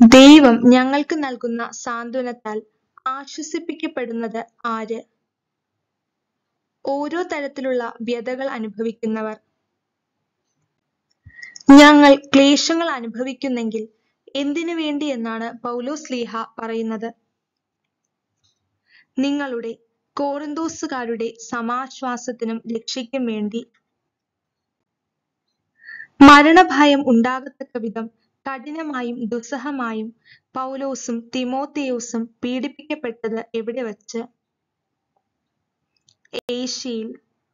ദൈവം ഞങ്ങൾക്ക് നൽകുന്ന സാന്ത്വനത്താൽ ആശ്വസിപ്പിക്കപ്പെടുന്നത് ആര് ഓരോ തരത്തിലുള്ള വ്യതകൾ അനുഭവിക്കുന്നവർ ഞങ്ങൾ ക്ലേശങ്ങൾ അനുഭവിക്കുന്നെങ്കിൽ എന്തിനു വേണ്ടി എന്നാണ് പൗലോസ് ലീഹ പറയുന്നത് നിങ്ങളുടെ കോറിന്തോസുകാരുടെ സമാശ്വാസത്തിനും രക്ഷയ്ക്കും വേണ്ടി മരണഭയം ഉണ്ടാകത്തക്ക വിധം കഠിനമായും ദുസ്സഹമായും പൗലോസും തിമോത്തിയോസും പീഡിപ്പിക്കപ്പെട്ടത് എവിടെ വച്ച് ഏഷ്യയിൽ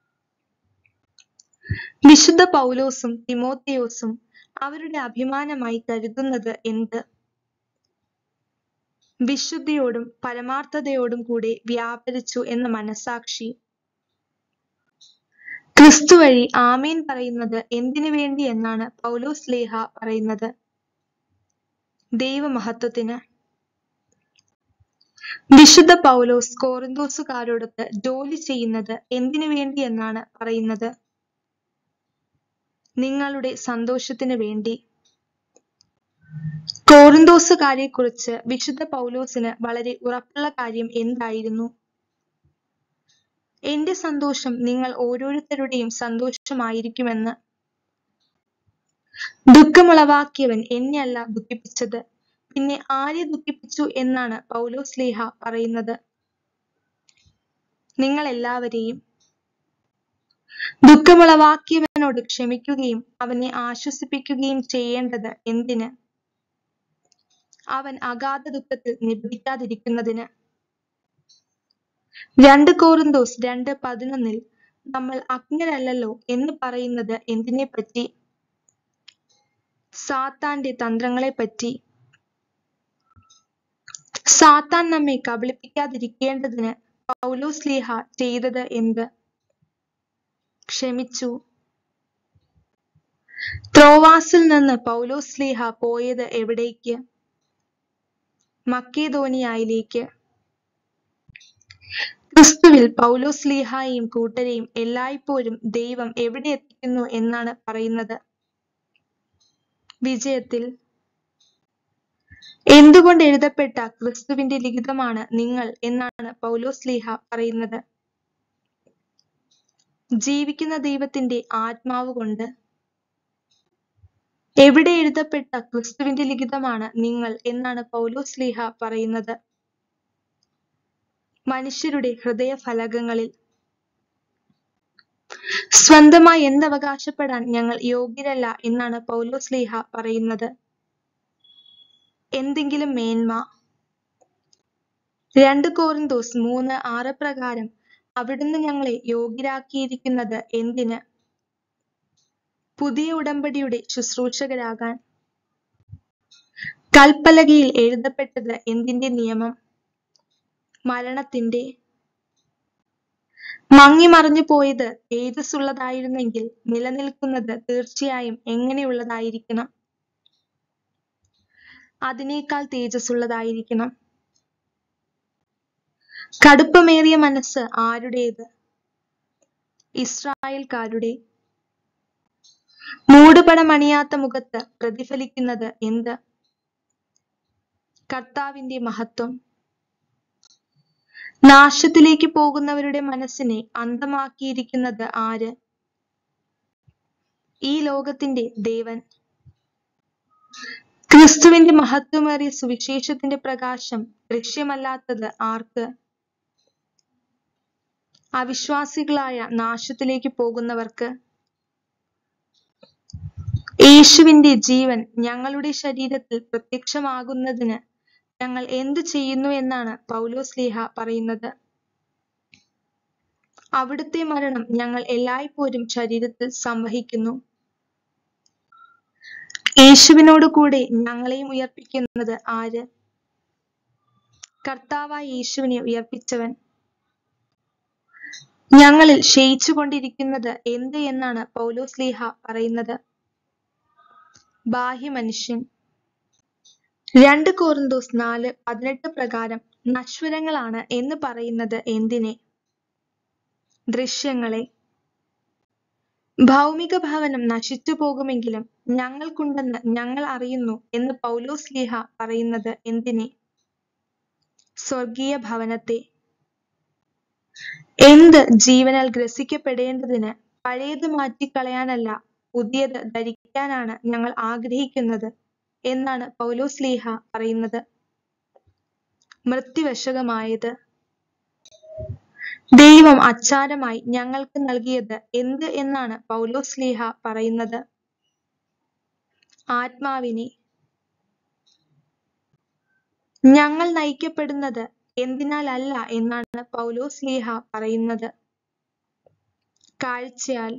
വിശുദ്ധ പൗലോസും തിമോത്തിയോസും അവരുടെ അഭിമാനമായി കരുതുന്നത് എന്ത് വിശുദ്ധിയോടും പരമാർത്ഥതയോടും കൂടെ വ്യാപരിച്ചു എന്ന മനസാക്ഷി ക്രിസ്തു വഴി ആമേൻ പറയുന്നത് എന്തിനു വേണ്ടി എന്നാണ് പൗലോസ് ലേഹ പറയുന്നത് ദൈവമഹത്വത്തിന് വിശുദ്ധ പൗലോസ് കോറിന്തോസുകാരോടൊത്ത് ജോലി ചെയ്യുന്നത് എന്തിനു വേണ്ടി എന്നാണ് പറയുന്നത് നിങ്ങളുടെ സന്തോഷത്തിന് വേണ്ടി കോറിന്തോസുകാരെ കുറിച്ച് വിശുദ്ധ പൗലോസിന് വളരെ ഉറപ്പുള്ള കാര്യം എന്തായിരുന്നു എന്റെ സന്തോഷം നിങ്ങൾ ഓരോരുത്തരുടെയും സന്തോഷമായിരിക്കുമെന്ന് ദുഃഖമുളവാക്കിയവൻ എന്നെയല്ല ദുഃഖിപ്പിച്ചത് പിന്നെ ആരെ ദുഃഖിപ്പിച്ചു എന്നാണ് പൗലോസ് ലീഹ പറയുന്നത് നിങ്ങൾ എല്ലാവരെയും ദുഃഖമുളവാക്കിയവനോട് ക്ഷമിക്കുകയും അവനെ ആശ്വസിപ്പിക്കുകയും ചെയ്യേണ്ടത് എന്തിന് അവൻ അഗാധ ദുഃഖത്തിൽ നിബന്ധിക്കാതിരിക്കുന്നതിന് രണ്ട് കോറിന്തോസ് രണ്ട് പതിനൊന്നിൽ നമ്മൾ അജ്ഞരല്ലല്ലോ എന്ന് പറയുന്നത് എന്തിനെ പറ്റി സാത്താന്റെ തന്ത്രങ്ങളെ പറ്റി സാത്താൻ നമ്മെ കബളിപ്പിക്കാതിരിക്കേണ്ടതിന് പൗലോസ് ലീഹ ചെയ്തത് എന്ത് ക്ഷമിച്ചു ത്രോവാസിൽ നിന്ന് പൗലോസ് ലീഹ പോയത് എവിടേക്ക് മക്കേദോനിയായിലേക്ക് ക്രിസ്തുവിൽ പൗലോസ് ലീഹായെയും കൂട്ടരെയും എല്ലായ്പ്പോഴും ദൈവം എവിടെ എത്തിക്കുന്നു എന്നാണ് പറയുന്നത് വിജയത്തിൽ എന്തുകൊണ്ട് എഴുതപ്പെട്ട ക്രിസ്തുവിന്റെ ലിഖിതമാണ് നിങ്ങൾ എന്നാണ് പൗലോസ് ലീഹ പറയുന്നത് ജീവിക്കുന്ന ദൈവത്തിന്റെ ആത്മാവ് കൊണ്ട് എവിടെ എഴുതപ്പെട്ട ക്രിസ്തുവിന്റെ ലിഖിതമാണ് നിങ്ങൾ എന്നാണ് പൗലോസ് ലീഹ പറയുന്നത് മനുഷ്യരുടെ ഹൃദയ ഫലകങ്ങളിൽ സ്വന്തമായി എന്തവകാശപ്പെടാൻ ഞങ്ങൾ യോഗ്യരല്ല എന്നാണ് പൗലോസ് ലീഹ പറയുന്നത് എന്തെങ്കിലും മേന്മ രണ്ട് കോറിന്തോസ് മൂന്ന് ആറ് പ്രകാരം അവിടുന്ന് ഞങ്ങളെ യോഗ്യരാക്കിയിരിക്കുന്നത് എന്തിന് പുതിയ ഉടമ്പടിയുടെ ശുശ്രൂഷകരാകാൻ കൽപ്പലകയിൽ എഴുതപ്പെട്ടത് എന്തിന്റെ നിയമം മരണത്തിന്റെ മങ്ങി മറിഞ്ഞു പോയത് തേജസ്സുള്ളതായിരുന്നെങ്കിൽ നിലനിൽക്കുന്നത് തീർച്ചയായും എങ്ങനെയുള്ളതായിരിക്കണം അതിനേക്കാൾ തേജസ്സുള്ളതായിരിക്കണം കടുപ്പമേറിയ മനസ്സ് ആരുടേത് ഇസ്രായേൽക്കാരുടെ മൂടുപടമണിയാത്ത മുഖത്ത് പ്രതിഫലിക്കുന്നത് എന്ത് കർത്താവിന്റെ മഹത്വം നാശത്തിലേക്ക് പോകുന്നവരുടെ മനസ്സിനെ അന്തമാക്കിയിരിക്കുന്നത് ആര് ഈ ലോകത്തിന്റെ ദേവൻ ക്രിസ്തുവിന്റെ മഹത്വമേറിയ സുവിശേഷത്തിന്റെ പ്രകാശം ദൃശ്യമല്ലാത്തത് ആർക്ക് അവിശ്വാസികളായ നാശത്തിലേക്ക് പോകുന്നവർക്ക് യേശുവിന്റെ ജീവൻ ഞങ്ങളുടെ ശരീരത്തിൽ പ്രത്യക്ഷമാകുന്നതിന് ഞങ്ങൾ എന്തു ചെയ്യുന്നു എന്നാണ് പൗലോസ് ലീഹ പറയുന്നത് അവിടുത്തെ മരണം ഞങ്ങൾ എല്ലായ്പ്പോഴും ശരീരത്തിൽ സംവഹിക്കുന്നു യേശുവിനോട് കൂടെ ഞങ്ങളെയും ഉയർപ്പിക്കുന്നത് ആര് കർത്താവായ യേശുവിനെ ഉയർപ്പിച്ചവൻ ഞങ്ങളിൽ ക്ഷയിച്ചു കൊണ്ടിരിക്കുന്നത് എന്ത് എന്നാണ് പൗലോസ് ലീഹ പറയുന്നത് ബാഹ്യ മനുഷ്യൻ രണ്ട് കോറിന്തോസ് നാല് പതിനെട്ട് പ്രകാരം നശ്വരങ്ങളാണ് എന്ന് പറയുന്നത് എന്തിനെ ദൃശ്യങ്ങളെ ഭൗമിക ഭവനം നശിച്ചു പോകുമെങ്കിലും ഞങ്ങൾക്കുണ്ടെന്ന് ഞങ്ങൾ അറിയുന്നു എന്ന് പൗലോസ് ലീഹ പറയുന്നത് എന്തിനെ സ്വർഗീയ ഭവനത്തെ എന്ത് ജീവനാൽ ഗ്രസിക്കപ്പെടേണ്ടതിന് പഴയത് മാറ്റിക്കളയാനല്ല പുതിയത് ധരിക്കാനാണ് ഞങ്ങൾ ആഗ്രഹിക്കുന്നത് എന്നാണ് പൗലോസ് ലീഹ പറയുന്നത് മൃത്യുവശകമായത് ദൈവം അച്ചാരമായി ഞങ്ങൾക്ക് നൽകിയത് എന്ത് എന്നാണ് പൗലോസ് ലീഹ പറയുന്നത് ആത്മാവിനെ ഞങ്ങൾ നയിക്കപ്പെടുന്നത് എന്തിനാലല്ല എന്നാണ് പൗലോസ് ലീഹ പറയുന്നത് കാഴ്ചയാൽ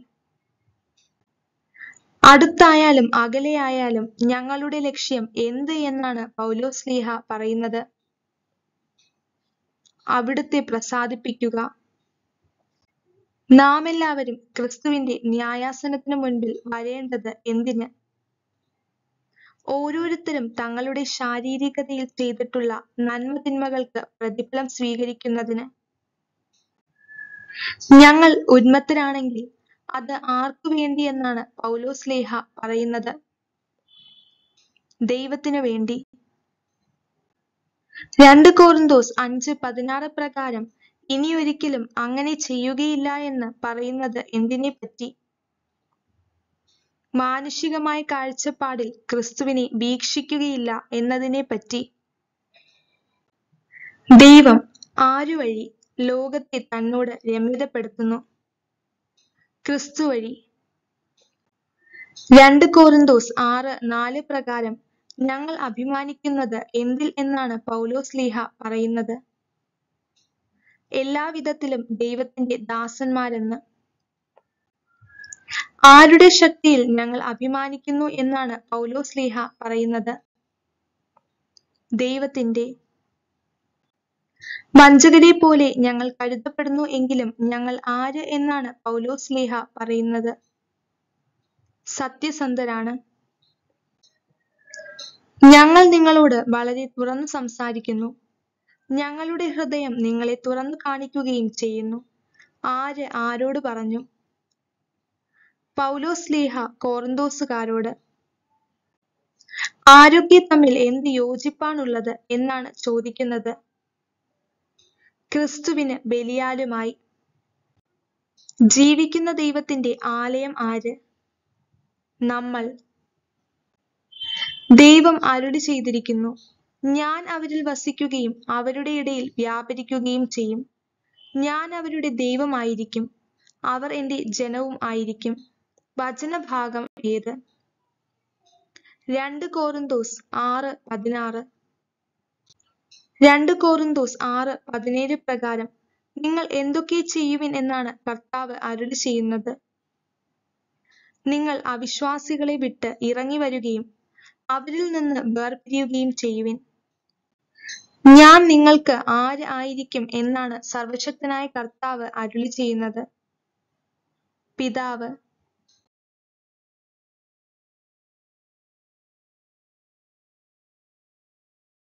അടുത്തായാലും അകലെയായാലും ഞങ്ങളുടെ ലക്ഷ്യം എന്ത് എന്നാണ് പൗലോസ് ലീഹ പറയുന്നത് അവിടുത്തെ പ്രസാദിപ്പിക്കുക നാം എല്ലാവരും ക്രിസ്തുവിന്റെ ന്യായാസനത്തിന് മുൻപിൽ വരേണ്ടത് എന്തിന് ഓരോരുത്തരും തങ്ങളുടെ ശാരീരികതയിൽ ചെയ്തിട്ടുള്ള നന്മ തിന്മകൾക്ക് പ്രതിഫലം സ്വീകരിക്കുന്നതിന് ഞങ്ങൾ ഉന്മത്തരാണെങ്കിൽ അത് ആർക്കു വേണ്ടി എന്നാണ് പൗലോസ് ലേഹ പറയുന്നത് ദൈവത്തിനു വേണ്ടി രണ്ട് കോറിന്തോസ് അഞ്ച് പതിനാറ് പ്രകാരം ഇനി ഒരിക്കലും അങ്ങനെ ചെയ്യുകയില്ല എന്ന് പറയുന്നത് എന്തിനെ പറ്റി മാനുഷികമായ കാഴ്ചപ്പാടിൽ ക്രിസ്തുവിനെ വീക്ഷിക്കുകയില്ല എന്നതിനെ പറ്റി ദൈവം ആരു വഴി ലോകത്തെ തന്നോട് രമ്യതപ്പെടുത്തുന്നു ക്രിസ്തു വഴി രണ്ട് കോറിന്തോസ് ആറ് നാല് പ്രകാരം ഞങ്ങൾ അഭിമാനിക്കുന്നത് എന്തിൽ എന്നാണ് പൗലോസ് ലീഹ പറയുന്നത് എല്ലാവിധത്തിലും ദൈവത്തിന്റെ ദാസന്മാരെന്ന് ആരുടെ ശക്തിയിൽ ഞങ്ങൾ അഭിമാനിക്കുന്നു എന്നാണ് പൗലോസ് ലീഹ പറയുന്നത് ദൈവത്തിന്റെ വഞ്ചകരെ പോലെ ഞങ്ങൾ കരുതപ്പെടുന്നു എങ്കിലും ഞങ്ങൾ ആര് എന്നാണ് പൗലോസ് ലീഹ പറയുന്നത് സത്യസന്ധരാണ് ഞങ്ങൾ നിങ്ങളോട് വളരെ തുറന്നു സംസാരിക്കുന്നു ഞങ്ങളുടെ ഹൃദയം നിങ്ങളെ തുറന്നു കാണിക്കുകയും ചെയ്യുന്നു ആര് ആരോട് പറഞ്ഞു പൗലോസ് ലീഹ കോറിന്തോസുകാരോട് ആരൊക്കെ തമ്മിൽ എന്ത് യോജിപ്പാണുള്ളത് എന്നാണ് ചോദിക്കുന്നത് ക്രിസ്തുവിന് ബലിയാലുമായി ജീവിക്കുന്ന ദൈവത്തിന്റെ ആലയം ആര് നമ്മൾ ദൈവം അരുളി ചെയ്തിരിക്കുന്നു ഞാൻ അവരിൽ വസിക്കുകയും അവരുടെ ഇടയിൽ വ്യാപരിക്കുകയും ചെയ്യും ഞാൻ അവരുടെ ദൈവമായിരിക്കും അവർ എൻ്റെ ജനവും ആയിരിക്കും വചനഭാഗം ഏത് രണ്ട് കോറിന്തോസ് ആറ് പതിനാറ് രണ്ട് കോറിന്തോസ് ആറ് പതിനേഴ് പ്രകാരം നിങ്ങൾ എന്തൊക്കെ ചെയ്യുവിൻ എന്നാണ് കർത്താവ് അരുളി ചെയ്യുന്നത് നിങ്ങൾ അവിശ്വാസികളെ വിട്ട് ഇറങ്ങി വരികയും അവരിൽ നിന്ന് വേർപിരിയുകയും ചെയ്യുവിൻ ഞാൻ നിങ്ങൾക്ക് ആര് ആയിരിക്കും എന്നാണ് സർവശക്തനായ കർത്താവ് അരുളി ചെയ്യുന്നത് പിതാവ്